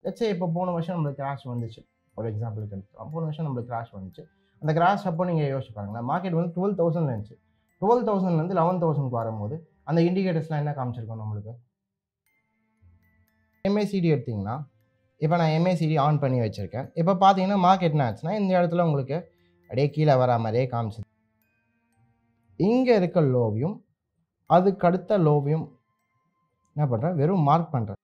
லட்சே இப்போ போன வருஷம் நம்மளுக்கு கிராஷ் வந்துச்சு ஒரு எக்ஸாம்பிளுக்கு எடுத்துக்கலாம் போன வருஷம் நம்மளுக்கு கிராஷ் வந்துச்சு அந்த கிராஷ் அப்போ நீங்கள் யோசிச்சு பாருங்களேன் மார்க்கெட் வந்து டுவெல் தௌசண்ட் இருந்துச்சு டுவெல் தௌசண்ட்லேருந்து லெவன் தௌசண்ட்க்கு வரும்போது அந்த இண்டிகேட்டர்ஸ்லாம் என்ன காமிச்சிருக்கோம் நம்மளுக்கு எம்ஏசிடி எடுத்திங்கன்னா இப்போ நான் எம்ஏசிடி ஆன் பண்ணி வச்சுருக்கேன் இப்போ பார்த்தீங்கன்னா மார்க்கெட் என்ன ஆச்சுன்னா இந்த இடத்துல உங்களுக்கு அப்படியே கீழே வரா மாதிரியே காமிச்சிது இங்கே இருக்க லோவையும் அதுக்கடுத்த லோவையும் என்ன பண்ணுறேன் வெறும் மார்க் பண்ணுறேன்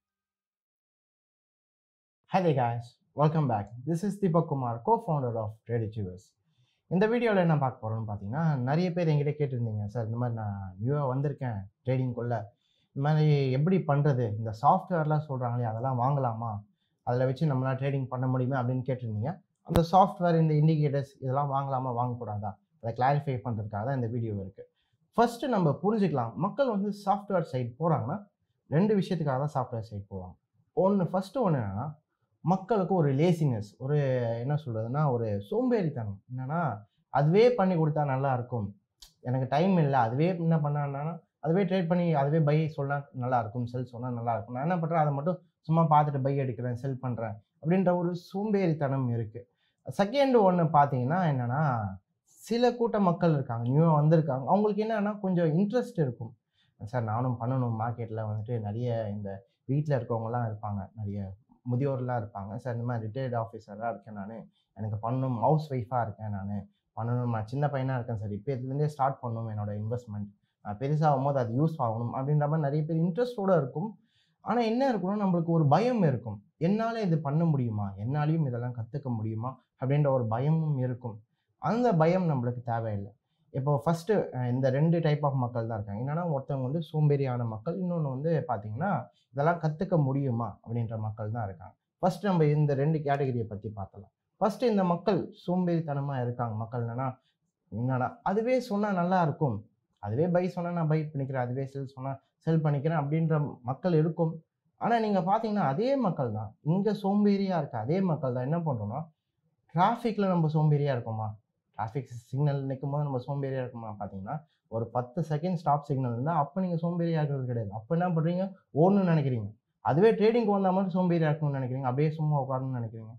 hello guys welcome back this is Deepak Kumar co founder of trade achievers இந்த வீடியோவில் என்ன பார்க்க போகிறோம்னு பார்த்தீங்கன்னா நிறைய பேர் என்கிட்ட கேட்டிருந்தீங்க சார் இந்த மாதிரி நான் நியூவாக வந்திருக்கேன் ட்ரேடிங்குள்ளே இந்த மாதிரி எப்படி பண்ணுறது இந்த சாஃப்ட்வேர்லாம் சொல்கிறாங்களே அதெல்லாம் வாங்கலாமா அதில் வச்சு நம்மளால் ட்ரேடிங் பண்ண முடியுமா அப்படின்னு கேட்டிருந்தீங்க அந்த சாஃப்ட்வேர் இந்த இண்டிகேட்டர்ஸ் இதெல்லாம் வாங்கலாமா வாங்கக்கூடாதா அதை கிளாரிஃபை பண்ணுறதுக்காக தான் இந்த வீடியோ இருக்குது ஃபஸ்ட்டு நம்ம புரிஞ்சுக்கலாம் மக்கள் வந்து சாஃப்ட்வேர் சைட் போகிறாங்கன்னா ரெண்டு விஷயத்துக்காக தான் சாஃப்ட்வேர் சைட் போவாங்க ஒன்று ஃபஸ்ட்டு ஒன்று என்னென்னா மக்களுக்கு ஒரு லேசினஸ் ஒரு என்ன சொல்கிறதுனா ஒரு சோம்பேறித்தனம் என்னென்னா அதுவே பண்ணி கொடுத்தா நல்லா இருக்கும் எனக்கு டைம் இல்லை அதுவே என்ன பண்ணான்னா அதுவே ட்ரேட் பண்ணி அதுவே பை சொன்னால் நல்லா இருக்கும் செல் சொன்னால் நல்லா இருக்கும் நான் என்ன பண்ணுறேன் அதை மட்டும் சும்மா பார்த்துட்டு பை எடுக்கிறேன் செல் பண்ணுறேன் அப்படின்ற ஒரு சோம்பேறித்தனம் இருக்குது செகண்ட் ஒன்று பார்த்தீங்கன்னா என்னென்னா சில கூட்ட மக்கள் இருக்காங்க நியூவாக வந்திருக்காங்க அவங்களுக்கு என்னன்னா கொஞ்சம் இன்ட்ரெஸ்ட் இருக்கும் சார் நானும் பண்ணணும் மார்க்கெட்டில் வந்துட்டு நிறைய இந்த வீட்டில் இருக்கவங்கலாம் இருப்பாங்க நிறைய முதியோர்லாம் இருப்பாங்க சார் இந்த மாதிரி ரிட்டையர்ட் ஆஃபீஸராக இருக்கேன் நான் எனக்கு பண்ணணும் ஹவுஸ் ஒய்ஃபாக இருக்கேன் நான் பண்ணணும் நான் சின்ன பையனாக இருக்கேன் சார் இப்போ இதுலேருந்தே ஸ்டார்ட் பண்ணணும் என்னோட இன்வெஸ்ட்மெண்ட் பெருசாகும் போது அது யூஸ் ஆகணும் அப்படின்ற மாதிரி நிறைய பேர் இன்ட்ரெஸ்டோடு இருக்கும் ஆனால் என்ன இருக்கும்னா நம்மளுக்கு ஒரு பயம் இருக்கும் என்னால் இது பண்ண முடியுமா என்னாலையும் இதெல்லாம் கற்றுக்க முடியுமா அப்படின்ற ஒரு பயமும் இருக்கும் அந்த பயம் நம்மளுக்கு தேவையில்லை இப்போ ஃபஸ்ட்டு இந்த ரெண்டு டைப் ஆஃப் மக்கள் தான் இருக்காங்க என்னென்னா ஒருத்தவங்க வந்து சோம்பேறியான மக்கள் இன்னொன்று வந்து பார்த்திங்கன்னா இதெல்லாம் கற்றுக்க முடியுமா அப்படின்ற மக்கள் தான் இருக்காங்க ஃபஸ்ட்டு நம்ம இந்த ரெண்டு கேட்டகரியை பற்றி பார்த்தலாம் ஃபஸ்ட்டு இந்த மக்கள் சோம்பேறித்தனமாக இருக்காங்க மக்கள் என்னென்னா என்னடா அதுவே சொன்னால் நல்லா இருக்கும் அதுவே பை சொன்னால் நான் பை பண்ணிக்கிறேன் அதுவே செல் சொன்னால் செல் பண்ணிக்கிறேன் அப்படின்ற மக்கள் இருக்கும் ஆனால் நீங்கள் பார்த்தீங்கன்னா அதே மக்கள் தான் இங்கே சோம்பேறியாக இருக்க அதே மக்கள் தான் என்ன பண்ணுறோன்னா டிராஃபிக்கில் நம்ம சோம்பேறியாக இருக்கோமா டிராஃபிக் சிக்னல் நிற்கும் போது நம்ம சோம்பேறியாக இருக்குமா பார்த்தீங்கன்னா ஒரு பத்து செகண்ட் ஸ்டாப் சிக்னல் இருந்தால் அப்போ நீங்கள் சோம்பேறியாக இருக்கிறது கிடையாது அப்போ என்ன பண்ணுறீங்க ஓடணும்னு நினைக்கிறீங்க அதுவே ட்ரேடிங்க்கு வந்தால் மட்டும் சோம்பேறியாக இருக்கணும்னு நினைக்கிறீங்க அப்படியே சும்மா உட்காரணும்னு நினைக்கிறீங்க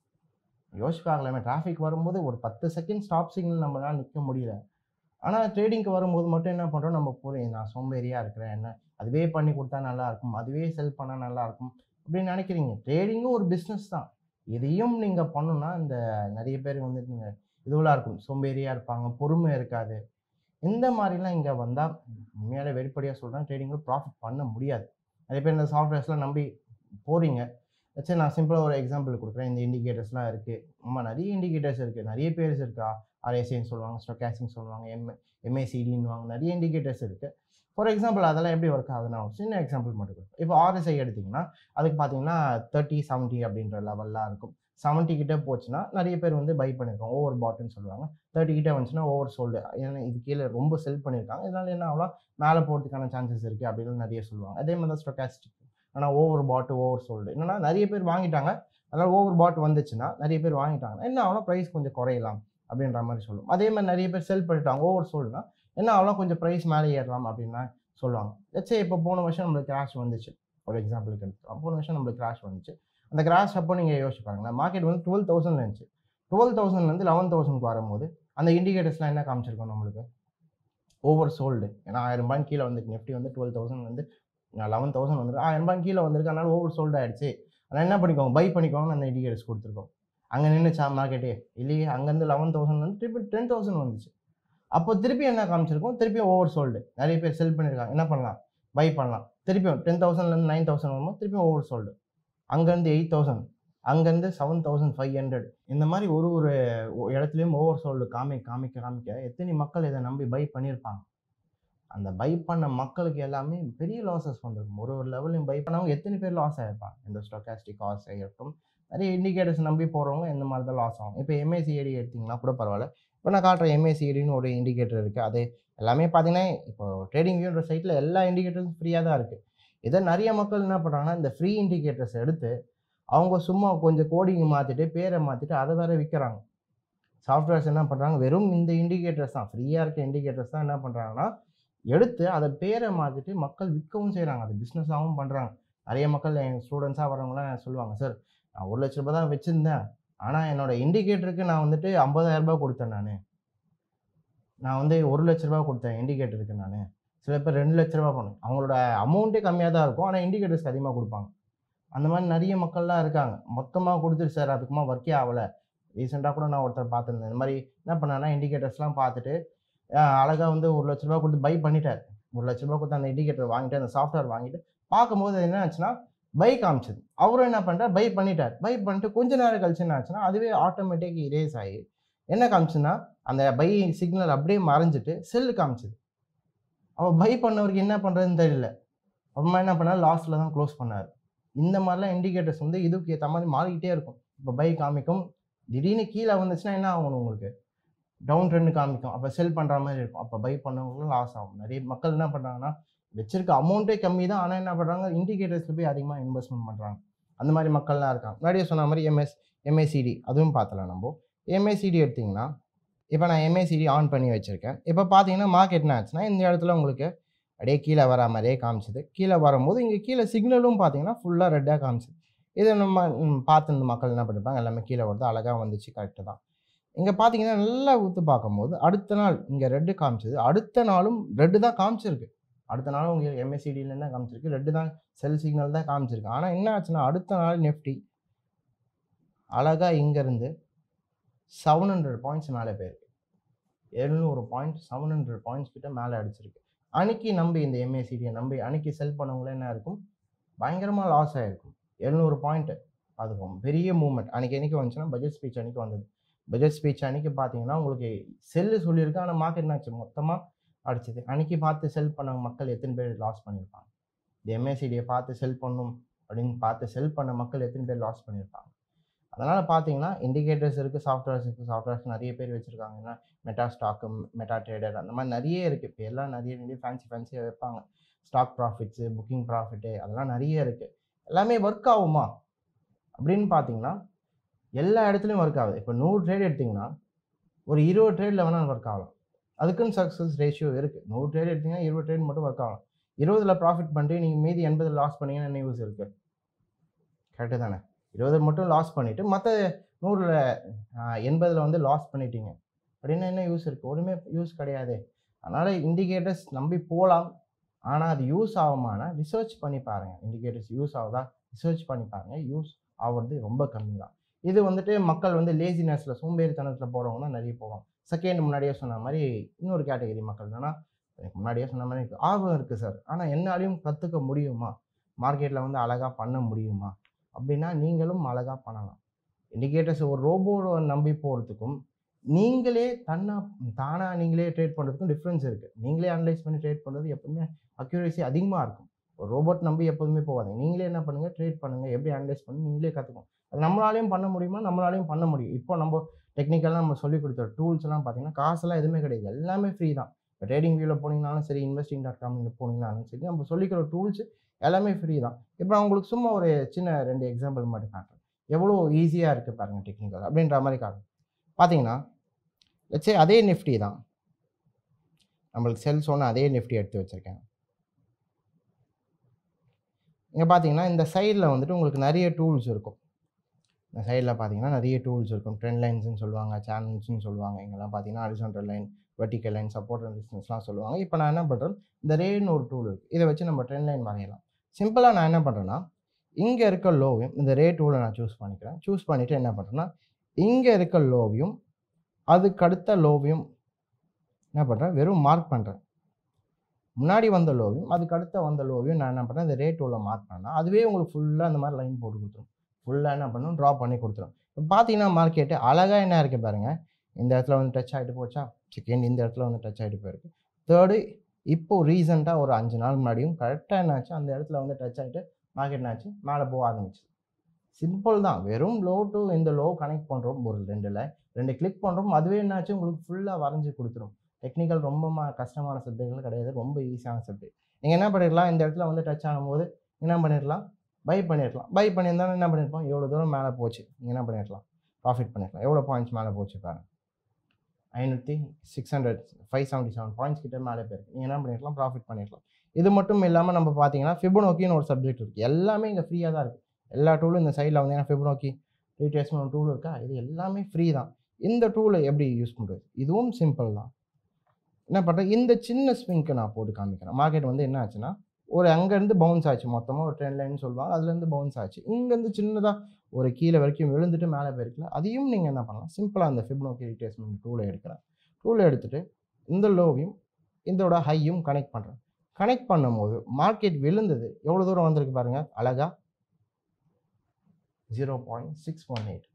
யோசிச்சு பார்க்கலாமே டிராஃபிக் வரும்போது ஒரு பத்து செகண்ட் ஸ்டாப் சிக்னல் நம்மளால் நிற்க முடியல ஆனால் ட்ரேடிங்க்கு வரும்போது மட்டும் என்ன பண்ணுறோம் நம்ம புரியும் நான் சோம்பேறியாக இருக்கிறேன் என்ன அதுவே பண்ணி கொடுத்தா நல்லா இருக்கும் அதுவே செல் பண்ணால் நல்லா இருக்கும் அப்படின்னு நினைக்கிறீங்க ட்ரேடிங்கும் ஒரு பிஸ்னஸ் தான் இதையும் நீங்கள் பண்ணணும்னா இந்த நிறைய பேர் வந்துட்டு நீங்கள் இதுவெல்லாம் இருக்கும் சோம்பேறியாக இருப்பாங்க பொறுமை இருக்காது இந்த மாதிரிலாம் இங்கே வந்தால் உண்மையாலே வெளிப்படையாக சொல்கிறேன் ட்ரேடிங்கில் ப்ராஃபிட் பண்ண முடியாது நிறைய பேர் இந்த சாஃப்ட்வேர்ஸ்லாம் நம்பி போகிறீங்க சரி நான் சிம்பிளாக ஒரு எக்ஸாம்பிள் கொடுக்குறேன் இந்த இண்டிகேட்டர்ஸ்லாம் இருக்குது ஆமாம் நிறைய இண்டிகேட்டர்ஸ் இருக்குது நிறைய பேர்ஸ் இருக்கா ஆர்எஸ்ஐன்னு சொல்லுவாங்க ஸ்டொக்காசிங் சொல்லுவாங்க எம் எம்ஏசிடின்னுவாங்க நிறைய இண்டிகேட்டர்ஸ் இருக்குது ஃபார் எக்ஸாம்பிள் அதெல்லாம் எப்படி ஒர்க் ஆகுதுன்னா ஒரு சின்ன எக்ஸாம்பிள் மட்டும் கொடுக்கும் இப்போ ஆர்எஸ்ஐ எடுத்திங்கன்னா அதுக்கு பார்த்தீங்கன்னா தேர்ட்டி செவன்ட்டி அப்படின்ற லெவல்லாம் இருக்கும் செவன்ட்டி கிட்டே போச்சுன்னா நிறைய பேர் வந்து பை பண்ணியிருக்காங்க ஓவர் பாட்டுன்னு சொல்லுவாங்க தேர்ட்டி கிட்டே வந்துச்சுன்னா ஓவர் சோல்டு ஏன்னா இது கீழே ரொம்ப செல் பண்ணியிருக்காங்க இதனால என்ன ஆகலாம் மேலே போகிறதுக்கான சான்சஸ் இருக்குது அப்படின்னு நிறைய சொல்லுவாங்க அதே மாதிரி தான் ஸ்டொக்காஸ்டிக் ஆனால் ஓவர் பாட்டு ஓவர் சோல்டு என்னன்னா நிறைய பேர் வாங்கிட்டாங்க அதனால் ஓவர் பாட் வந்துச்சுன்னா நிறைய பேர் வாங்கிட்டாங்க என்ன ஆகலாம் ப்ரைஸ் கொஞ்சம் குறையலாம் அப்படின்ற மாதிரி சொல்லுவோம் அதே மாதிரி நிறைய பேர் செல் பண்ணிட்டாங்க ஓவர் சோல்டுனா என்ன ஆகலாம் கொஞ்சம் ப்ரைஸ் மேலே ஏறலாம் அப்படின்னு சொல்லுவாங்க லட்சே இப்போ போன வருஷம் நம்மளுக்கு கிராஷ் வந்துச்சு ஒரு எக்ஸாம்பிளுக்கு எடுத்துக்கலாம் போன வருஷம் நம்மளுக்கு கிராஷ் வந்துச்சு அந்த கிராஷ் அப்போ நீங்கள் யோசிச்சு பாருங்களேன் மார்க்கெட் வந்து டுவெல் தௌசண்ட் இருந்துச்சு டுவெல் தௌசண்ட்லேருந்து லெவன் தௌசண்ட்க்கு வரும்போது அந்த இண்டிகேட்டர்ஸ்லாம் என்ன காமிச்சிருக்கோம் நம்மளுக்கு ஓவர் சோல்டு ஏன்னா ஆயிரம் ரூபாய் கீழே வந்து நிஃப்டி வந்து டுவெல் தௌசண்ட் வந்து லெவன் தௌசண்ட் வந்துருக்கு ஆயிரம் ரூபாய் கீழே வந்திருக்கு அதனால ஓவர் சோல்டு ஆயிடுச்சு அதனால் என்ன பண்ணிக்கோங்க பை பண்ணிக்கோங்கன்னு அந்த இண்டிகேட்டர்ஸ் கொடுத்துருக்கோம் அங்கே நின்றுச்சா மார்க்கெட்டே இல்லையே அங்கேருந்து லெவன் தௌசண்ட் வந்து திருப்பி டென் தௌசண்ட் வந்துச்சு அப்போ திருப்பி என்ன காமிச்சிருக்கோம் திருப்பி ஓவர் சோல்டு நிறைய பேர் செல் பண்ணியிருக்காங்க என்ன பண்ணலாம் பை பண்ணலாம் திருப்பியும் டென் தௌசண்ட்லேருந்து நைன் தௌசண்ட் வரும்போது திருப்பியும் ஓவர் சோல்டு அங்கேருந்து எயிட் தௌசண்ட் அங்கேருந்து செவன் தௌசண்ட் ஃபைவ் ஹண்ட்ரட் இந்த மாதிரி ஒரு ஒரு இடத்துலையும் ஓவர் சோல்டு காமிக்க காமிக்க காமிக்க எத்தனை மக்கள் இதை நம்பி பை பண்ணியிருப்பாங்க அந்த பை பண்ண மக்களுக்கு எல்லாமே பெரிய லாசஸ் வந்திருக்கும் ஒரு ஒரு லெவலையும் பை பண்ணவங்க எத்தனை பேர் லாஸ் ஆகிருப்பாங்க இந்த ஸ்டொக்காஸ்டிக் காஸ் ஆகிருக்கும் நிறைய இண்டிகேட்டர்ஸ் நம்பி போகிறவங்க இந்த மாதிரி தான் லாஸ் ஆகும் இப்போ எம்ஏசிஐடி எடுத்திங்கன்னா கூட பரவாயில்ல இப்போ நான் காட்டுற எம்ஏசிஐடின்னு ஒரு இண்டிகேட்டர் இருக்குது அது எல்லாமே பார்த்தீங்கன்னா இப்போ ட்ரேடிங் வியூன்ற சைட்டில் எல்லா இண்டிகேட்டர்ஸும் ஃப்ரீயாக தான் இருக்குது இதை நிறைய மக்கள் என்ன பண்ணுறாங்கன்னா இந்த ஃப்ரீ இண்டிகேட்டர்ஸ் எடுத்து அவங்க சும்மா கொஞ்சம் கோடிங் மாற்றிட்டு பேரை மாற்றிட்டு அதை வேற விற்கிறாங்க சாஃப்ட்வேர்ஸ் என்ன பண்ணுறாங்க வெறும் இந்த இண்டிகேட்டர்ஸ் தான் ஃப்ரீயாக இருக்க இண்டிகேட்டர்ஸ் தான் என்ன பண்ணுறாங்கன்னா எடுத்து அதை பேரை மாற்றிட்டு மக்கள் விற்கவும் செய்கிறாங்க அது பிஸ்னஸாகவும் பண்ணுறாங்க நிறைய மக்கள் என் ஸ்டூடெண்ட்ஸாக வரவங்களாம் சொல்லுவாங்க சார் நான் ஒரு லட்ச ரூபாய் தான் வச்சுருந்தேன் ஆனால் என்னோட இண்டிகேட்டருக்கு நான் வந்துட்டு 50000 ரூபாய் கொடுத்தேன் நான் நான் வந்து ஒரு லட்ச ரூபாய் கொடுத்தேன் இண்டிகேட்டருக்கு நான் சில பேர் ரெண்டு லட்ச ரூபாய் பண்ணேன் அவங்களோட அமௌண்ட்டே கம்மியாக தான் இருக்கும் ஆனால் இண்டிகேட்டர்ஸ்க்கு அதிகமாக கொடுப்பாங்க அந்த மாதிரி நிறைய மக்கள்லாம் இருக்காங்க மொத்தமாக கொடுத்துட்டு சார் அதுக்குமா ஒர்க்கே ஆகலை ரீசெண்டாக கூட நான் ஒருத்தர் பார்த்துருந்தேன் இந்த மாதிரி என்ன பண்ணேன்னா இண்டிகேட்டர்ஸ்லாம் பார்த்துட்டு அழகாக வந்து ஒரு லட்ச ரூபா கொடுத்து பை பண்ணிட்டார் ஒரு லட்ச ரூபா கொடுத்து அந்த இண்டிகேட்டர் வாங்கிட்டு அந்த சாஃப்ட்வேர் வாங்கிட்டு பார்க்கும்போது என்ன ஆச்சுன்னா பை காமிச்சது அவரும் என்ன பண்ணிட்டார் பை பண்ணிட்டார் பை பண்ணிட்டு கொஞ்ச நேரம் கழிச்சு என்ன ஆச்சுன்னா அதுவே ஆட்டோமேட்டிக் இரேஸ் ஆகி என்ன காமிச்சுன்னா அந்த பை சிக்னல் அப்படியே மறைஞ்சிட்டு செல்லு காமிச்சது அவள் பை பண்ணவருக்கு என்ன பண்ணுறதுன்னு தெரியல அப்புறமா என்ன பண்ணார் லாஸ்ட்டில் தான் க்ளோஸ் பண்ணார் இந்த மாதிரிலாம் இண்டிகேட்டர்ஸ் வந்து இதுக்கு ஏற்ற மாதிரி மாறிக்கிட்டே இருக்கும் இப்போ பை காமிக்கும் திடீர்னு கீழே வந்துச்சுன்னா என்ன ஆகணும் உங்களுக்கு டவுன் ட்ரெண்ட் காமிக்கும் அப்போ செல் பண்ணுற மாதிரி இருக்கும் அப்போ பை பண்ணவங்களும் லாஸ் ஆகும் நிறைய மக்கள் என்ன பண்ணுறாங்கன்னா வச்சிருக்க அமௌண்ட்டே கம்மி தான் ஆனால் என்ன பண்ணுறாங்க இண்டிகேட்டர்ஸில் போய் அதிகமாக இன்வெஸ்ட்மெண்ட் பண்ணுறாங்க அந்த மாதிரி மக்கள்லாம் இருக்காங்க முன்னாடியே சொன்ன மாதிரி எம்எஸ் எம்ஏசிடி அதுவும் பார்த்தலாம் நம்ம எம்ஏசிடி எடுத்திங்கன்னா இப்போ நான் எம்ஏசிடி ஆன் பண்ணி வச்சுருக்கேன் இப்போ பார்த்தீங்கன்னா மார்க்கெட் என்ன ஆச்சுன்னா இந்த இடத்துல உங்களுக்கு அப்படியே கீழே வரா மாதிரியே காமிச்சது கீழே வரும்போது இங்கே கீழே சிக்னலும் பார்த்தீங்கன்னா ஃபுல்லாக ரெட்டாக காமிச்சது இதை நம்ம ம், பார்த்து இந்த மக்கள் என்ன பண்ணிருப்பாங்க எல்லாமே கீழே வருது அழகாக வந்துச்சு கரெக்டு தான் இங்கே பார்த்தீங்கன்னா நல்லா ஊற்று பார்க்கும்போது அடுத்த நாள் இங்கே ரெட்டு காமிச்சது அடுத்த நாளும் ரெட்டு தான் காமிச்சிருக்கு அடுத்த நாளும் உங்களுக்கு எம்எஸ்சிடியில் தான் காமிச்சிருக்கு ரெட்டு தான் செல் சிக்னல் தான் காமிச்சிருக்கு ஆனால் என்ன ஆச்சுன்னா அடுத்த நாள் நெஃப்டி அழகாக இங்கேருந்து செவன் ஹண்ட்ரட் பாயிண்ட்ஸ் மேலே போயிருக்கு எழுநூறு பாயிண்ட் செவன் ஹண்ட்ரட் பாயிண்ட்ஸ் கிட்ட மேலே அடிச்சிருக்கு அன்னைக்கு நம்பி இந்த எம்ஏசிடியை நம்பி அன்னைக்கு செல் பண்ணவங்கள என்ன இருக்கும் பயங்கரமாக லாஸ் ஆகிருக்கும் எழுநூறு பாயிண்ட்டு அதுக்கும் பெரிய மூவ்மெண்ட் அன்னைக்கு என்னைக்கு வந்துச்சுன்னா பட்ஜெட் ஸ்பீச் அன்னைக்கு வந்தது பட்ஜெட் ஸ்பீச் அன்னைக்கு பார்த்தீங்கன்னா உங்களுக்கு செல்லு சொல்லியிருக்கு ஆனால் மார்க்கெட் என்னாச்சு மொத்தமாக அடிச்சது அன்னைக்கு பார்த்து செல் பண்ண மக்கள் எத்தனை பேர் லாஸ் பண்ணியிருப்பாங்க இந்த எம்ஏசிடியை பார்த்து செல் பண்ணும் அப்படின்னு பார்த்து செல் பண்ண மக்கள் எத்தனை பேர் லாஸ் பண்ணியிருப்பாங்க அதனால் பார்த்தீங்கன்னா இண்டிகேட்டர்ஸ் இருக்குது சாஃப்ட்வேர்ஸ் இருக்குது சாஃப்ட்வேர்ஸ் நிறைய பேர் வச்சுருக்காங்க ஏன்னா மெட்டா ஸ்டாக்கு மெட்டா ட்ரேடர் அந்த மாதிரி நிறைய இருக்குது இப்போ எல்லாம் நிறைய நிறைய ஃபேன்சி ஃபேன்சியாக வைப்பாங்க ஸ்டாக் ப்ராஃபிட்ஸு புக்கிங் ப்ராஃபிட்டு அதெல்லாம் நிறைய இருக்குது எல்லாமே ஒர்க் ஆகுமா அப்படின்னு பார்த்தீங்கன்னா எல்லா இடத்துலையும் ஒர்க் ஆகுது இப்போ நூறு ட்ரேட் எடுத்திங்கன்னா ஒரு இருபது ட்ரேடில் வேணால் ஒர்க் ஆகலாம் அதுக்குன்னு சக்ஸஸ் ரேஷியோ இருக்குது நூறு ட்ரேட் எடுத்தீங்கன்னா இருபது ட்ரேட் மட்டும் ஒர்க் ஆகலாம் இருபதில் ப்ராஃபிட் பண்ணிட்டு நீங்கள் மீதி எண்பதில் லாஸ் பண்ணீங்கன்னா என்ன யூஸ் இருக்குது கரெக்டு தானே இருபது மட்டும் லாஸ் பண்ணிவிட்டு மற்ற நூறில் எண்பதில் வந்து லாஸ் பண்ணிட்டீங்க அப்படின்னா என்ன யூஸ் இருக்குது ஒன்றுமே யூஸ் கிடையாது அதனால் இண்டிகேட்டர்ஸ் நம்பி போகலாம் ஆனால் அது யூஸ் ஆகுமானா ரிசர்ச் பண்ணி பாருங்கள் இண்டிகேட்டர்ஸ் யூஸ் ஆகுதா ரிசர்ச் பண்ணி பாருங்கள் யூஸ் ஆகிறது ரொம்ப கம்மி தான் இது வந்துட்டு மக்கள் வந்து லேசினஸில் சோம்பேறித்தனத்தில் போகிறவங்க தான் நிறைய போவாங்க செகண்ட் முன்னாடியே சொன்ன மாதிரி இன்னொரு கேட்டகரி மக்கள் என்னன்னா எனக்கு முன்னாடியே சொன்ன மாதிரி எனக்கு ஆர்வம் இருக்குது சார் ஆனால் என்னாலையும் கற்றுக்க முடியுமா மார்க்கெட்டில் வந்து அழகாக பண்ண முடியுமா அப்படின்னா நீங்களும் அழகாக பண்ணலாம் இண்டிகேட்டர்ஸ் ஒரு ரோபோவை நம்பி போகிறதுக்கும் நீங்களே தன்னா தானாக நீங்களே ட்ரேட் பண்ணுறதுக்கும் டிஃப்ரென்ஸ் இருக்குது நீங்களே அனலைஸ் பண்ணி ட்ரேட் பண்ணுறது எப்பவுமே அக்யூரேசி அதிகமாக இருக்கும் ஒரு ரோபோட் நம்பி எப்போதுமே போகாதீங்க நீங்களே என்ன பண்ணுங்கள் ட்ரேட் பண்ணுங்கள் எப்படி அனலைஸ் பண்ணி நீங்களே கற்றுக்கணும் அது நம்மளாலையும் பண்ண முடியுமா நம்மளாலையும் பண்ண முடியும் இப்போ நம்ம டெக்னிக்கலாக நம்ம சொல்லிக் கொடுத்த டூல்ஸ்லாம் பார்த்தீங்கன்னா காசெல்லாம் எதுவுமே கிடையாது எல்லாமே ஃப்ரீ தான் இப்போ ட்ரேடிங் வியூவில் போனீங்கனாலும் சரி இன்வெஸ்டிங் டாட் காமில் போனீங்கனாலும் சரி நம்ம சொல்லிக்கிற டூல்ஸ் எல்லாமே ஃப்ரீ தான் இப்போ நான் உங்களுக்கு சும்மா ஒரு சின்ன ரெண்டு எக்ஸாம்பிள் மட்டும் காட்டுறேன் எவ்வளோ ஈஸியாக இருக்குது பாருங்கள் டெக்னிக்கல் அப்படின்ற மாதிரி காட்டுறேன் பார்த்தீங்கன்னா வச்சே அதே நிஃப்டி தான் நம்மளுக்கு செல் சொன்ன அதே நிஃப்டி எடுத்து வச்சுருக்கேன் இங்கே பார்த்தீங்கன்னா இந்த சைடில் வந்துட்டு உங்களுக்கு நிறைய டூல்ஸ் இருக்கும் இந்த சைடில் பார்த்தீங்கன்னா நிறைய டூல்ஸ் இருக்கும் ட்ரெண்ட் லைன்ஸ்னு சொல்லுவாங்க சேனல்ஸ்னு சொல்லுவாங்க இங்கெல்லாம் பார்த்தீங்கன்னா horizontal line vertical line support and டிஸ்டன்ஸ்லாம் சொல்லுவாங்க இப்போ நான் என்ன பண்ணுறேன் இந்த ரேன்னு ஒரு டூல் இருக்குது இதை வச்சு நம்ம ட்ரெண்ட் லைன் வரையலாம் சிம்பிளாக நான் என்ன பண்ணுறேன்னா இங்கே இருக்க லோவையும் இந்த ரே டூலை நான் சூஸ் பண்ணிக்கிறேன் சூஸ் பண்ணிவிட்டு என்ன பண்ணுறேன்னா இங்கே இருக்க லோவையும் அதுக்கு அடுத்த லோவையும் என்ன பண்ணுறேன் வெறும் மார்க் பண்ணுறேன் முன்னாடி வந்த லோவையும் அதுக்கு அடுத்த வந்த லோவையும் நான் என்ன பண்ணுறேன் இந்த ரேட் உள்ள மார்க் பண்ணேன்னா அதுவே உங்களுக்கு ஃபுல்லாக அந்த மாதிரி லைன் போட்டு கொடுத்துரும் ஃபுல்லாக என்ன பண்ணும் ட்ரா பண்ணி கொடுத்துரும் இப்போ பார்த்தீங்கன்னா மார்க்கெட்டு அழகாக என்ன இருக்குது பாருங்கள் இந்த இடத்துல வந்து டச் ஆகிட்டு போச்சா செகண்ட் இந்த இடத்துல வந்து டச் ஆகிட்டு போயிருக்கு தேர்டு இப்போ ரீசெண்டாக ஒரு அஞ்சு நாள் முன்னாடியும் கரெக்டாக என்னாச்சு அந்த இடத்துல வந்து டச் ஆகிட்டு மார்க்கெட் என்னாச்சு மேலே போக ஆரம்பிச்சு சிம்பிள் தான் வெறும் லோ டு இந்த லோ கனெக்ட் பண்ணுறோம் ஒரு ரெண்டில் ரெண்டு கிளிக் பண்ணுறோம் அதுவே என்னாச்சு உங்களுக்கு ஃபுல்லாக வரைஞ்சி கொடுத்துரும் டெக்னிக்கல் ரொம்ப ம- கஷ்டமான சப்ஜெக்ட்கள் கிடையாது ரொம்ப ஈஸியான சப்ஜெக்ட் நீங்கள் என்ன பண்ணிடலாம் இந்த இடத்துல வந்து டச் ஆகும்போது என்ன பண்ணிடலாம் பை பண்ணிடலாம் பை பண்ணியிருந்தாலும் என்ன பண்ணியிருப்போம் எவ்வளோ தூரம் மேலே போச்சு நீங்கள் என்ன பண்ணிடலாம் ப்ராஃபிட் பண்ணிடலாம் எவ்வளோ பாயிண்ட்ஸ் மேலே போச்சு பாருங்க ஐநூற்றி six hundred five seventy seven points கிட்ட மேலே போயிருக்கு நீங்கள் என்ன பண்ணிடலாம் ப்ராஃபிட் பண்ணிடலாம் இது மட்டும் இல்லாமல் நம்ம பார்த்தீங்கன்னா ஃபிபனோக்கின்னு ஒரு சப்ஜெக்ட் இருக்குது எல்லாமே இங்கே ஃப்ரீயாக தான் இருக்குது எல்லா டூலும் இந்த சைடில் வந்து ஏன்னா ஃபிபனோக்கி ரீட்ரேஸ்மெண்ட் டூல் இருக்கா இது எல்லாமே ஃப்ரீ தான் இந்த டூலை எப்படி யூஸ் பண்ணுறது இதுவும் சிம்பிள் தான் என்ன பண்ணுறேன் இந்த சின்ன ஸ்விங்க்கு நான் போட்டு காமிக்கிறேன் மார்க்கெட் வந்து என்ன ஆச்சுன்னா ஒரு அங்கேருந்து பவுன்ஸ் ஆச்சு மொத்தமாக ஒரு ட்ரெண்ட் லைன் சொல்லுவாங்க அதுலேருந்து பவுன்ஸ் ஆச்சு இங்கேருந்து சின்னதாக ஒரு கீழே வரைக்கும் விழுந்துட்டு மேலே போயிருக்கல அதையும் நீங்கள் என்ன பண்ணலாம் சிம்பிளாக அந்த ஃபிப்னோக்கி ரீட்ரேஸ்மெண்ட் டூலை எடுக்கிறேன் டூலை எடுத்துகிட்டு இந்த லோவையும் இதோட ஹையும் கனெக்ட் பண்ணுறேன் கனெக்ட் பண்ணும்போது மார்க்கெட் விழுந்தது எவ்வளோ தூரம் வந்திருக்கு பாருங்கள் அழகா zero point six one eight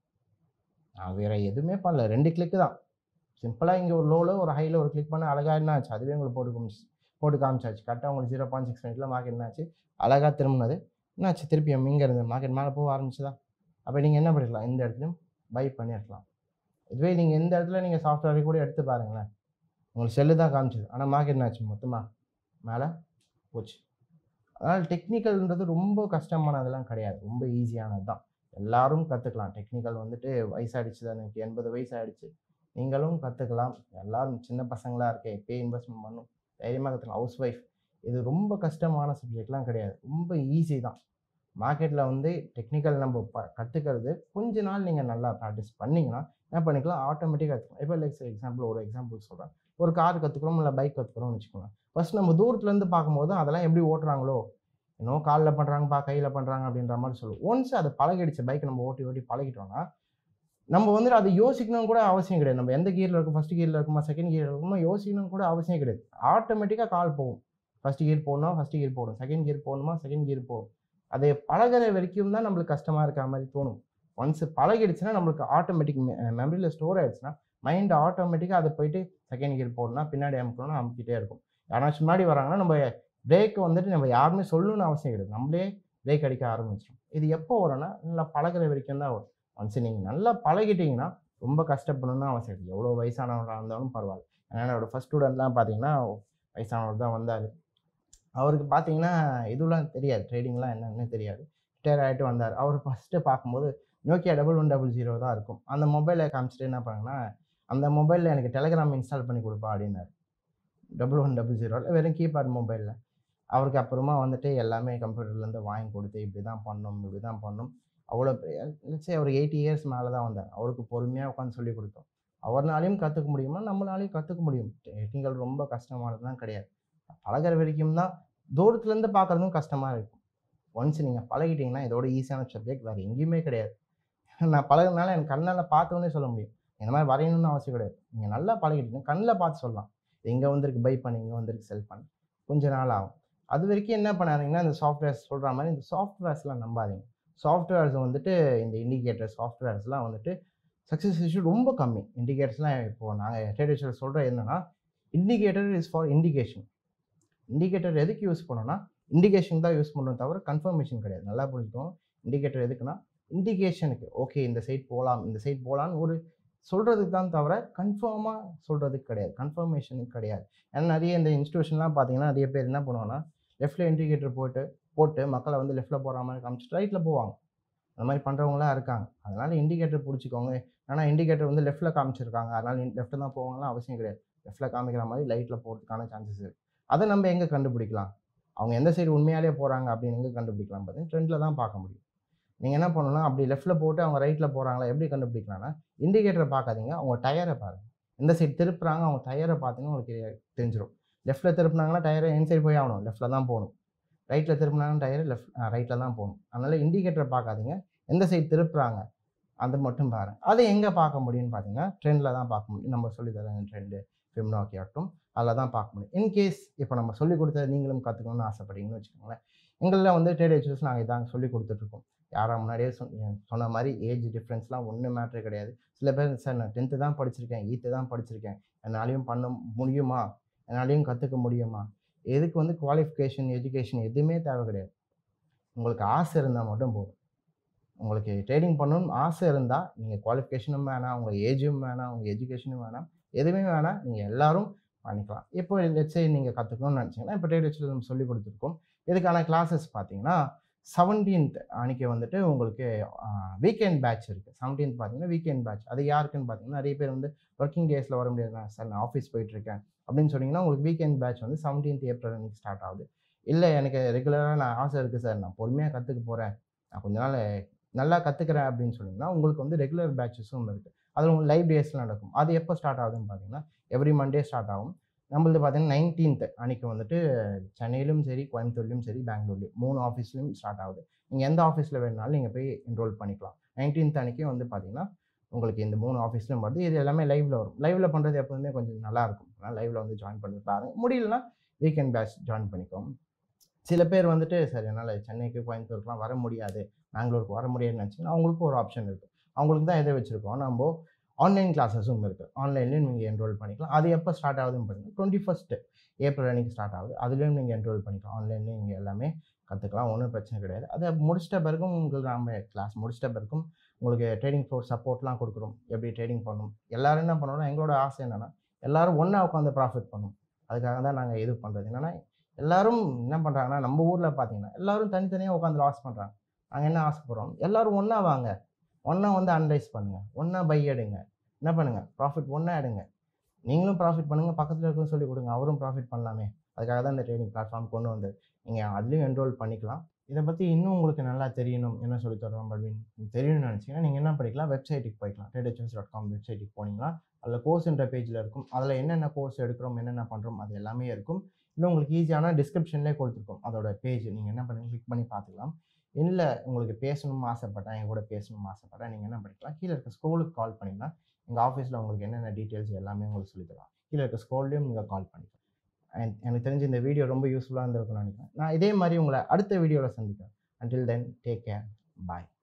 நான் வேறு எதுவுமே பண்ணல ரெண்டு கிளிக்கு தான் சிம்பிளாக இங்கே ஒரு லோவில் ஒரு ஹையில் ஒரு கிளிக் பண்ண அழகாக என்ன ஆச்சு அதுவே உங்களுக்கு போட்டு காமிச்சு போட்டு காமிச்சாச்சு கரெக்டாக உங்களுக்கு ஜீரோ பாயிண்ட் சிக்ஸ் எயிட்டில் மார்க்கெட் என்னாச்சு அழகாக திரும்பினது என்னாச்சு திருப்பியும் இங்கே இருந்து மார்க்கெட் மேலே போக ஆரம்பிச்சுதா அப்போ நீங்கள் என்ன பண்ணிக்கலாம் இந்த இடத்துலையும் பை பண்ணிடலாம் இதுவே நீங்கள் எந்த இடத்துல நீங்கள் சாஃப்ட்வேரை கூட எடுத்து பாருங்களேன் உங்களுக்கு செல்லு தான் காமிச்சது ஆனால் மார்க்கெட் என்னாச்சு மொத்தமாக மேலே போச்சு அதனால் டெக்னிக்கல்ன்றது ரொம்ப கஷ்டமானதெல்லாம் கிடையாது ரொம்ப ஈஸியானது தான் எல்லாரும் கற்றுக்கலாம் டெக்னிக்கல் வந்துட்டு வயசாகிடுச்சு தான் எனக்கு எண்பது வயசு ஆகிடுச்சு நீங்களும் கற்றுக்கலாம் எல்லாரும் சின்ன பசங்களாக இருக்க எப்பயே இன்வெஸ்ட்மெண்ட் பண்ணும் தைரியமாக கற்றுக்கலாம் ஹவுஸ் ஒய்ஃப் இது ரொம்ப கஷ்டமான சப்ஜெக்ட்லாம் கிடையாது ரொம்ப ஈஸி தான் மார்க்கெட்டில் வந்து டெக்னிக்கல் நம்ம ப கற்றுக்கிறது கொஞ்ச நாள் நீங்கள் நல்லா ப்ராக்டிஸ் பண்ணிங்கன்னா என்ன பண்ணிக்கலாம் ஆட்டோமேட்டிக்காக கற்றுக்கலாம் இப்போ லைக் எக்ஸாம்பிள் ஒரு எக்ஸாம்பிள் சொல்கிறேன் ஒரு கார் கற்றுக்குறோம் இல்லை பைக் கற்றுக்குறோம்னு வச்சுக்கோங்க ஃபர்ஸ்ட் நம்ம தூரத்துலேருந்து பார்க்கும்போது அதெல்லாம் எப்படி ஓட்டுறாங்களோ இன்னும் காலில் பண்ணுறாங்கப்பா கையில் பண்ணுறாங்க அப்படின்ற மாதிரி சொல்லுவோம் ஒன்ஸ் அது பழகிடுச்சு பைக் நம்ம ஓட்டி ஓட்டி பழகிட்டோம்னா நம்ம வந்துட்டு அது யோசிக்கணும் கூட அவசியம் கிடையாது நம்ம எந்த கியரில் இருக்கும் ஃபஸ்ட் கியரில் இருக்குமா செகண்ட் கியரில் இருக்குமா யோசிக்கணும் கூட அவசியம் கிடையாது ஆட்டோமேட்டிக்காக கால் போகும் ஃபஸ்ட் கியர் போடணும் ஃபஸ்ட் கியர் போடும் செகண்ட் கியர் போடணுமா செகண்ட் கியர் போகும் அது பழகிற வரைக்கும் தான் நம்மளுக்கு கஷ்டமாக இருக்கிற மாதிரி தோணும் ஒன்ஸ் பழகிடுச்சுன்னா நம்மளுக்கு ஆட்டோமேட்டிக் மெமரியில் ஸ்டோர் ஆயிடுச்சுன்னா மைண்ட் ஆட்டோமேட்டிக்காக அதை போயிட்டு செகண்ட் கியர் போடணும் பின்னாடி அமுக்கணும்னா அமுக்கிட்டே இருக்கும் யாராச்சும் முன்னாடி வராங்கன்னா நம்ம பிரேக் வந்துட்டு நம்ம யாருமே சொல்லணும்னு அவசியம் கிடையாது நம்மளே பிரேக் அடிக்க ஆரம்பிச்சிடும் இது எப்போ வரும்னா நல்லா பழகிற வரைக்கும் தான் வரும் ஒன்ஸ் நீங்கள் நல்லா பழகிட்டீங்கன்னா ரொம்ப கஷ்டப்படணும்னு அவசியம் இல்லை எவ்வளோ வயசானவராக இருந்தாலும் பரவாயில்ல ஏன்னா என்னோட ஃபஸ்ட் ஸ்டூடெண்ட்லாம் பார்த்தீங்கன்னா வயசானவர் தான் வந்தார் அவருக்கு பார்த்தீங்கன்னா இதுலாம் தெரியாது ட்ரேடிங்லாம் என்னன்னு தெரியாது ரிட்டையர் ஆகிட்டு வந்தார் அவர் ஃபஸ்ட்டு பார்க்கும்போது Nokia double one double zero தான் இருக்கும் அந்த மொபைலை காமிச்சிட்டு என்ன பண்ணாங்கன்னா அந்த மொபைலில் எனக்கு டெலிகிராம் இன்ஸ்டால் பண்ணி கொடுப்பா அப்படின்னாரு டபுள் ஒன் டபுள் ஜீரோவில் வெறும் கீபேட் மொபைலில் அவருக்கு அப்புறமா வந்துட்டு எல்லாமே கம்ப்யூட்டர்லேருந்து வாங்கி கொடுத்து இப்படி தான் பண்ணணும் இப்படி தான் பண்ணணும் அவ்வளோ சரி அவர் எயிட்டி இயர்ஸ் மேலே தான் வந்தார் அவருக்கு பொறுமையாக உட்காந்து சொல்லி கொடுத்தோம் அவர்னாலையும் கற்றுக்க முடியுமா நம்மளாலையும் கற்றுக்க முடியும் டெக்னிக்கல் ரொம்ப கஷ்டமானதுலாம் கிடையாது பழகிற வரைக்கும் தான் தூரத்துலேருந்து பார்க்குறதும் கஷ்டமாக இருக்கும் ஒன்ஸ் நீங்கள் பழகிட்டீங்கன்னா இதோட ஈஸியான சப்ஜெக்ட் வேறு எங்கேயுமே கிடையாது நான் பழகுனால எனக்கு கண்ணால் பார்த்தோன்னே சொல்ல முடியும் இந்த மாதிரி வரையணும்னு அவசியம் கிடையாது நீங்கள் நல்லா பழகிட்டீங்க கண்ணில் பார்த்து சொல்லலாம் எங்கே வந்திருக்கு பை பண்ணி இங்கே வந்திருக்கு செல் பண்ணி கொஞ்ச நாள் ஆகும் அது வரைக்கும் என்ன பண்ணாதீங்கன்னா இந்த சாஃப்ட்வேர்ஸ் சொல்கிற மாதிரி இந்த சாஃப்ட்வேர்ஸ்லாம் நம்பாதீங்க சாஃப்ட்வேர்ஸ் வந்துட்டு இந்த இண்டிகேட்டர் சாஃப்ட்வேர்ஸ்லாம் வந்துட்டு சக்ஸஸ் இஷ்யூ ரொம்ப கம்மி இண்டிகேட்டர்ஸ்லாம் இப்போது நாங்கள் ட்ரேடர்ஸில் சொல்கிற என்னென்னா indicator is for indication indicator எதுக்கு யூஸ் பண்ணோன்னா இண்டிகேஷன் தான் யூஸ் பண்ணணும் தவிர கன்ஃபர்மேஷன் கிடையாது நல்லா புரிஞ்சுக்கோங்க இண்டிகேட்டர் எதுக்குன்னா இண்டிகேஷனுக்கு ஓகே இந்த சைட் போகலாம் இந்த சைட் போகலான்னு ஒரு சொல்கிறதுக்கு தான் தவிர கன்ஃபார்மாக சொல்கிறதுக்கு கிடையாது கன்ஃபர்மேஷனுக்கு கிடையாது ஏன்னா நிறைய இந்த இன்ஸ்டியூஷன்லாம் பார்த்தீங்கன்னா நிறைய பேர் என்ன பண்ணுவாங்கன்னா லெஃப்ட்டில் இண்டிகேட்டர் போட்டு போட்டு மக்களை வந்து லெஃப்ட்டில் போகிற மாதிரி காமிச்சிட்டு ரைட்டில் போவாங்க அந்த மாதிரி பண்ணுறவங்களாம் இருக்காங்க அதனால் இண்டிகேட்டர் பிடிச்சிக்கோங்க ஆனால் இண்டிகேட்டர் வந்து லெஃப்ட்டில் காமிச்சிருக்காங்க அதனால் லெஃப்ட்டில் தான் போவாங்கலாம் அவசியம் கிடையாது லெஃப்ட்டில் காமிக்கிற மாதிரி லைட்டில் போகிறதுக்கான சான்சஸ் இருக்குது அதை நம்ம எங்கே கண்டுபிடிக்கலாம் அவங்க எந்த சைடு உண்மையாலே போகிறாங்க அப்படின்னு எங்கே கண்டுபிடிக்கலாம் பார்த்தீங்கன்னா ட்ரெண்டில் தான் பார்க்க முடியும் நீங்கள் என்ன பண்ணணும்னா அப்படி லெஃப்ட்டில் போட்டு அவங்க ரைட்டில் போகிறாங்களா எப்படி கண்டுபிடிக்கலாம்னா இண்டிகேட்டரை பார்க்காதீங்க அவங்க டயரை பாருங்கள் எந்த சைடு திருப்புறாங்க அவங்க டயரை பார்த்தீங்கன்னா உங்களுக்கு தெரிஞ்சிடும் லெஃப்ட்டில் திருப்பினாங்கன்னா டயரை என் சைடு போய் ஆகணும் லெஃப்ட்டில் தான் போகணும் ரைட்டில் திருப்பினாங்கன்னா டயர் லெஃப்ட் ரைட்டில் தான் போகணும் அதனால் இண்டிகேட்டரை பார்க்காதீங்க எந்த சைடு திருப்புறாங்க அது மட்டும் பாருங்க அதை எங்கே பார்க்க முடியும்னு பார்த்தீங்கன்னா ட்ரெண்டில் தான் பார்க்க முடியும் நம்ம சொல்லி தர ட்ரெண்டு ஃபிம்னாக்கி ஆகட்டும் அதில் தான் பார்க்க முடியும் இன்கேஸ் இப்போ நம்ம சொல்லி கொடுத்தத நீங்களும் கற்றுக்கணும்னு ஆசைப்படுறீங்கன்னு வச்சுக்கோங்களேன் எங்களில் வந்து ட்ரேட் ஹெச்சர்ஸ் நாங்கள் இதாங்க சொல்லி கொடுத்துட்ருக்கோம் யாரா முன்னாடியே சொன்ன சொன்ன மாதிரி ஏஜ் டிஃப்ரென்ஸ்லாம் ஒன்றும் மேட்ரு கிடையாது சில பேர் சார் நான் டென்த்து தான் படிச்சிருக்கேன் எயித்து தான் படிச்சிருக்கேன் என்னாலையும் பண்ண முடியுமா என்னாலையும் கற்றுக்க முடியுமா எதுக்கு வந்து குவாலிஃபிகேஷன் எஜுகேஷன் எதுவுமே தேவை கிடையாது உங்களுக்கு ஆசை இருந்தால் மட்டும் போதும் உங்களுக்கு ட்ரேடிங் பண்ணணும்னு ஆசை இருந்தால் நீங்கள் குவாலிஃபிகேஷனும் வேணாம் உங்கள் ஏஜும் வேணாம் உங்கள் எஜுகேஷனும் வேணாம் எதுவுமே வேணாம் நீங்கள் எல்லாரும் பண்ணிக்கலாம் இப்போ லெட்ஸே நீங்கள் கற்றுக்கணும்னு நினச்சிங்கன்னா இப்போ ட்ரேட் வச்சு நம்ம சொல்லி கொடுத்துருக்கோம் இதுக்கான கிளாஸஸ் பார்த்தீங்கன்னா செவன்டீன்த் அன்றைக்கி வந்துட்டு உங்களுக்கு வீக்கெண்ட் பேட்ச் இருக்குது செவன்டீன்த் பார்த்தீங்கன்னா வீக்கெண்ட் பேட்ச் அது யாருக்குன்னு பார்த்தீங்கன்னா நிறைய பேர் வந்து ஒர்க்கிங் டேஸில் வர முடியாது சார் நான் ஆஃபீஸ் போயிட்டுருக்கேன் அப்படின்னு சொன்னீங்கன்னா உங்களுக்கு வீக்கெண்ட் பேட்ச் வந்து செவன்டீன்த் ஏப்ரல் அன்றைக்கி ஸ்டார்ட் ஆகுது இல்லை எனக்கு ரெகுலராக நான் ஆசை இருக்குது சார் நான் பொறுமையாக கற்றுக்க போகிறேன் நான் கொஞ்ச நாள் நல்லா கற்றுக்கிறேன் அப்படின்னு சொன்னீங்கன்னா உங்களுக்கு வந்து ரெகுலர் பேட்சஸும் இருக்குது அதில் உங்களுக்கு லைவ் டேஸில் நடக்கும் அது எப்போ ஸ்டார்ட் ஆகுதுன்னு பார்த்தீங்கன்னா எவ்ரி மண்டே ஸ்டார்ட் ஆகும் நம்மளது பார்த்தீங்கன்னா நைன்டீன்த் அன்றைக்கி வந்துட்டு சென்னையிலும் சரி கோயம்புத்தூர்லையும் சரி பெங்களூர்லையும் மூணு ஆஃபீஸ்லையும் ஸ்டார்ட் ஆகுது நீங்கள் எந்த ஆஃபீஸில் வேணுனாலும் நீங்கள் போய் என்ரோல் பண்ணிக்கலாம் நைன்டீன்த் அன்றைக்கி வந்து பார்த்தீங்கன்னா உங்களுக்கு இந்த மூணு ஆஃபீஸ்லையும் வருது இது எல்லாமே லைவில் வரும் லைவில் பண்ணுறது எப்போதுமே கொஞ்சம் நல்லாயிருக்கும் அதனால் லைவில் வந்து ஜாயின் பண்ணி பாருங்க முடியலன்னா வீக்கெண்ட் பேட்ச் ஜாயின் பண்ணிக்கோங்க சில பேர் வந்துட்டு சார் என்னால் சென்னைக்கு கோயம்புத்தூருக்குலாம் வர முடியாது பெங்களூருக்கு வர முடியாதுன்னு நினச்சிங்கன்னா அவங்களுக்கு ஒரு ஆப்ஷன் இருக்குது அவங்களுக்கு தான் எதை வச்சுருக்கோம் நம்ம ஆன்லைன் கிளாஸஸும் இருக்குது ஆன்லைன்லேயும் நீங்கள் என்ரோல் பண்ணிக்கலாம் அது எப்போ ஸ்டார்ட் ஆகுதுன்னு பார்த்தீங்கன்னா டுவெண்ட்டி ஃபஸ்ட்டு ஏப்ரல் அன்றைக்கி ஸ்டார்ட் ஆகுது அதுலேயும் நீங்கள் என்ரோல் பண்ணிக்கலாம் ஆன்லைன்லேயும் நீங்கள் எல்லாமே கற்றுக்கலாம் ஒன்றும் பிரச்சனை கிடையாது அதை முடிச்சிட்ட பிறகும் உங்களுக்கு நம்ம கிளாஸ் முடிச்சிட்ட பிறகும் உங்களுக்கு ட்ரேடிங் ஃப்ளோர் சப்போர்ட்லாம் கொடுக்குறோம் எப்படி ட்ரேடிங் பண்ணணும் எல்லோரும் என்ன பண்ணணும்னா எங்களோட ஆசை என்னென்னா எல்லோரும் ஒன்றா உட்காந்து ப்ராஃபிட் பண்ணணும் அதுக்காக தான் நாங்கள் இது பண்ணுறது என்னென்னா எல்லாரும் என்ன பண்ணுறாங்கன்னா நம்ம ஊரில் பார்த்தீங்கன்னா எல்லாரும் தனித்தனியாக உட்காந்து லாஸ் பண்ணுறாங்க நாங்கள் என்ன ஆசைப்படுறோம் எல்லோரும் ஒன்றா வாங்க ஒன்றா வந்து அனலைஸ் பண்ணுங்கள் ஒன்றா பை எடுங்க என்ன பண்ணுங்கள் ப்ராஃபிட் ஒன்றா எடுங்க நீங்களும் ப்ராஃபிட் பண்ணுங்கள் பக்கத்தில் இருக்கவும் சொல்லி கொடுங்க அவரும் ப்ராஃபிட் பண்ணலாமே அதுக்காக தான் இந்த ட்ரேடிங் பிளாட்ஃபார்ம் கொண்டு வந்தது நீங்கள் அதுலேயும் என்ரோல் பண்ணிக்கலாம் இதை பற்றி இன்னும் உங்களுக்கு நல்லா தெரியணும் என்ன சொல்லி தரோம் அப்படின்னு தெரியணும்னு நினச்சிங்கன்னா நீங்கள் என்ன படிக்கலாம் வெப்சைட்டுக்கு போய்க்கலாம் ட்ரேடர்ஸ் டாட் காம் வெப்சைட்டுக்கு போனீங்கன்னா அதில் கோர்ஸ்ன்ற பேஜில் இருக்கும் அதில் என்னென்ன கோர்ஸ் எடுக்கிறோம் என்னென்ன பண்ணுறோம் அது எல்லாமே இருக்கும் இன்னும் உங்களுக்கு ஈஸியான டிஸ்கிரிப்ஷன்லேயே கொடுத்துருக்கோம் அதோட பேஜ் நீங்கள் என்ன பண்ணுங்க கிளிக் பண்ணி பார்த்துக்கலாம் இல்லை உங்களுக்கு பேசணும்னு ஆசைப்பட்டேன் என் கூட பேசணும்னு ஆசைப்பட்டேன் நீங்கள் என்ன பண்ணிக்கலாம் கீழே இருக்க ஸ்க்ரோலுக்கு கால் பண்ணிங்கன்னா எங்கள் ஆஃபீஸில் உங்களுக்கு என்னென்ன டீட்டெயில்ஸ் எல்லாமே உங்களுக்கு சொல்லி தரலாம் கீழே இருக்க ஸ்க்ரோல்லையும் நீங்கள் கால் பண்ணிக்கலாம் அண்ட் எனக்கு தெரிஞ்சு இந்த வீடியோ ரொம்ப யூஸ்ஃபுல்லாக இருந்திருக்கும்னு நினைக்கிறேன் நான் இதே மாதிரி உங்களை அடுத்த வீடியோவில் சந்திக்கிறேன் அன்டில் தென் டேக் கேர் பாய்